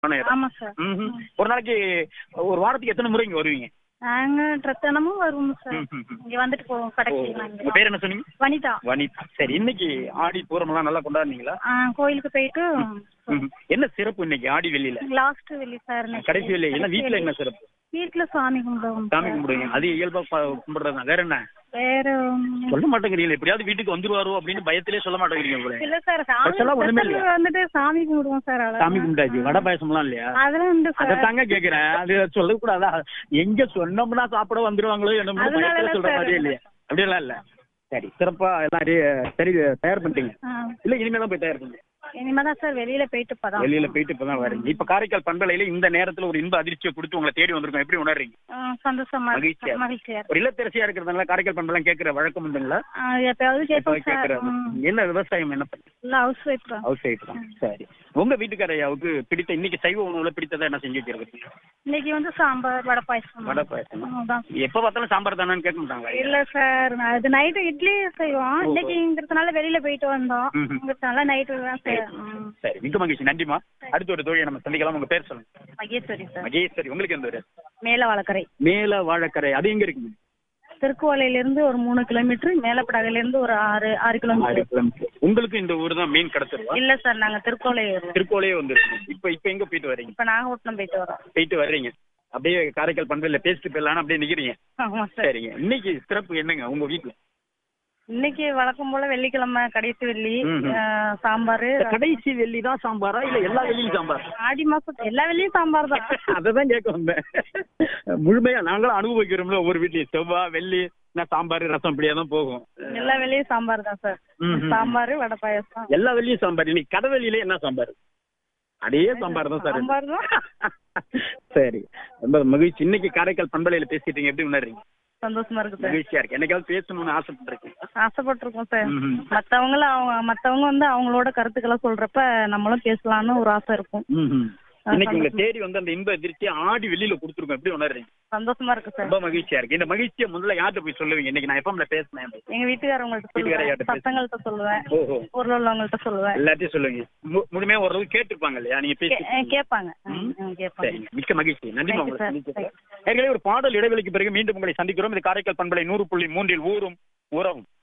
ஆன இடம். ஆமா சார் ம்ஹும். ஒரு நாளைக்கு ஒரு வாரத்துக்கு எத்தனை முறை இங்க வருவீங்க நாங்க ட்ர- தினமும் வருவோம் சார் ம், ம், ம். இங்க வந்துட்டு போவோம் ஓ, கடைக்கு உங்க வாங்கிடுவோம். பேர் என்ன சொன்னீங்க வனிதா வனிதா சரி இன்னைக்கு ஆடி பூரம் எல்லாம் நல்லா கொண்டாடுனீங்களா ஆ, கோயிலுக்கு போயிட்டு ம்ஹும். என்ன சிறப்பு இன்னைக்கு ஆடி வெள்ளியில லாஸ்ட் வெள்ளி சார் இன்னைக்கு. கடைசி வெள்ளி என்ன வீட்ல என்ன சிறப்பு வீட்ல சாமி கும்பிடுவோம் சாமி சார். கும்பிடுவீங்க அது இயல்பா ப- கும்பிடுறதுதான் வேற என்ன வேற ஒண்ணும் சொல்ல மாட்டேங்கிறீங்க எப்படியாவது வீட்டுக்கு வந்துருவாரோ அப்படின்னு பயத்திலே சொல்ல மாட்டேங்கிறீங்க போல இல்ல சார் சாமி ஸ்பெஷலா ஒண்ணுமே இல்லையா? special வந்துட்டு சாமி கும்பிடுவோம் சார் சாமி அவ்வளவுதான். கும்பிட்டாச்சு வடை பாயசம்லாம் இல்லையா அதெல்லாம் உண்டு சார் அதத்தாங்க கேக்குறேன் அது சொல்லக்கூடாதா எங்க சொன்னோம்னா சாப்பிட வந்துருவாங்களோ என்னமோ அதனால பயத்துல இல்ல சொல்ற சார். மாதிரியே இல்லையா அப்படியெல்லாம் இல்ல சரி சிறப்பா எல்லாம் ரெ- சரி தயார் பண்ணிட்டீங்க ஆ. இல்ல இனிமே தான் போய் தயார் பண்ணுங்க இனிமேதான் சார் வெளியில போயிட்டு இப்பதான் வெளியில போயிட்டு இப்பதான் வரீங்க இப்ப காரைக்கால் பண்பலையில இந்த நேரத்துல ஒரு இன்ப அதிர்ச்சியை கொடுத்து உங்களை தேடி வந்திருக்கோம் எப்படி உணர்றீங்க ஆ, சந்தோஷமா இருக்கு மகிழ்ச்சியா சார். மகிழ்ச்சியா இருக்கு ஒரு இல்லத்தரசியா இருக்கிறதுனால காரைக்கால் பண்பலாம் கேட்கிற வழக்கம் உண்டுங்களா ஆ, எப்பயாவது கேட்போம் சார் கேட்கறது என்ன விவசாயம் என்ன பண்ணி இல்ல ஹவுஸ் ஒய்ஃப் தான் ஹவுஸ் ஒய்ஃப் தான் சரி உங்க வீட்டுக்கார ஐயாவுக்கு பிடித்த இன்னைக்கு சைவ உணவுல பிடித்ததா என்ன செஞ்சு வச்சிருக்கீங்க இன்னைக்கு வந்து சாம்பார் வடை பாயசம் வடை பாயசம் அதான். எப்ப பார்த்தாலும் சாம்பார் தானு கேட்க மாட்டாங்களா இல்ல சார் அது நைட்டு இட்லி செய்வோம் இன்னைக்குங்கிறதுனால வெளியில போயிட்டு வந்தோம் ம்ஹும். இங்கிறதுனால நைட்டு தான் சார் ம். சரி மிக்க மகிழ்ச்சி நன்றிமா அடுத்த ஒரு தோழியை நம்ம சந்திக்கலாம் உங்க பேர் சொல்லுங்க மகேஸ்வரி சார் மகேஸ்வரி உங்களுக்கு எந்த ஊரு மேல வளக்கரை மேல வாழக்கரை அது எங்க இருக்குங்க திருக்குவளையில இருந்து ஒரு மூணு கிலோமீட்டர் மேலப்படகுல இருந்து ஒரு ஆறு ஆறு ஆறு கிலோமீட்டர் கிலோமீட்டர் உங்களுக்கு இந்த ஊர் தான் மீன் கடத்துருவா இல்ல சார் நாங்க திருக்கோளை வருவோம் திருக்கோலையே வந்துருக்கு இப்ப இப்ப எங்க போயிட்டு வர்றீங்க இப்ப நாகப்பட்டினம் போயிட்டு வரோம் போயிட்டு வர்றீங்க அப்படியே காரைக்கால் பண்றதுல பேசிட்டு போயிடலான்னு அப்படியே நிக்கிறீங்க ஆமா சார் சரிங்க இன்னைக்கு சிறப்பு என்னங்க உங்க வீட்டுல இன்னைக்கு வழக்கம் போல வெள்ளிக்கிழமை கடைசி வெள்ளி ம்ஹும். ஆ, சாம்பார் கடைசி வெள்ளி தான் சாம்பாரா இல்ல எல்லா வெள்ளியும் சாம்பார் ஆடி மாசம் எல்லா வெள்ளியும் சாம்பார் தான் அததான் கேட்க வந்தேன் முழுமையா நாங்களும் அனுபவிக்கிறோம்ல ஒவ்வொரு வீட்லயும் செவ்வாய் வெள்ளி நான் சாம்பார் ரசம் இப்படியே தான் போகும் எல்லா வெள்ளியும் சாம்பார் தான் சார் ம்ஹும். சாம்பார் வடை பாயசம் எல்லா வெள்ளியும் சாம்பார் இன்னைக்கு கடை வெளியில என்ன சாம்பார் அதே சாம்பார் தான் சார் சாம்பார் தான் சரி ரொம்ப மகிழ்ச்சி இன்னைக்கு காரைக்கால் பண்பலையில பேசிட்டீங்க எப்படி உணர்றீங்க சந்தோஷமா இருக்கு சார் மகிழ்ச்சியா இருக்கு என்னைக்காவது பேசணும்னு ஆசைப்பட்டிருக்கேன் ஆசைப்பட்டிருக்கோம் சார் ம்ஹும். மத்தவங்கள அவங்க மத்தவங்க வந்து அவங்களோட கருத்துக்களை சொல்றப்ப நம்மளும் பேசலாம்னு ஒரு ஆசை இருக்கும் ம்ஹும். இன்னைக்கு உங்களை தேடி வந்து அந்த இன்ப அதிர்ச்சியை ஆடி வெளியில கொடுத்துருக்கோம் எப்படி உணர்றீங்க சந்தோஷமா இருக்கு சார் ரொம்ப மகிழ்ச்சியா இருக்கு இந்த மகிழ்ச்சியை முதல்ல யார்கிட்ட போய் சொல்லுவீங்க இன்னைக்கு நான் எப்பம்ல பேசினேன் எங்க வீட்டுக்காரவங்கள்ட்ட வீட்டுக்காரர்கிட்ட சொல்லுவேன் பேசு. பசங்கள்ட்ட சொல்லுவேன் ஓஹோ ஊர்ல உள்ளவங்கள்ட்ட சொல்லுவேன் எல்லாத்தையும் சொல்லுங்க மு- முழுமையா ஓரளவு கேட்டிருப்பாங்க இல்லையா நீங்க கே- பேசி அஹ் கேட்பாங்க ம். ம், கேட்பாங்க சரிங்க மிக்க மகிழ்ச்சி நன்றி Thank you, உங்களை sir. சந்திக்கிறேன் ஏற்கனவே ஒரு பாடல் இடைவெளிக்கு பிறகு மீண்டும் உங்களை சந்திக்கிறோம் இது காரைக்கால் பண்பலை நூறு புள்ளி மூன்றில் ஊரும் உறவும்